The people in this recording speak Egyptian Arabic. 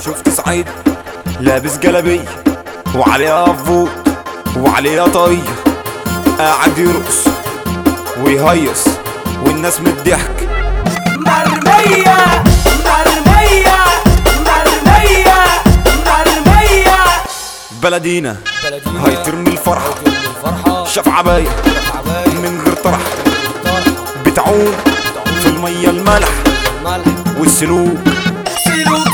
شفت صعيد لابس جلابية وعليها فوت وعليها طاقية قاعد يرقص ويهيص والناس من الضحك مرمية مرمية مرمية مرمية بلدينا بلدينا هيترمي الفرحة الفرحة شاف عباية حبايب من غير طرح طرح بتعوم في المية الملح الملح والسلوك سلوك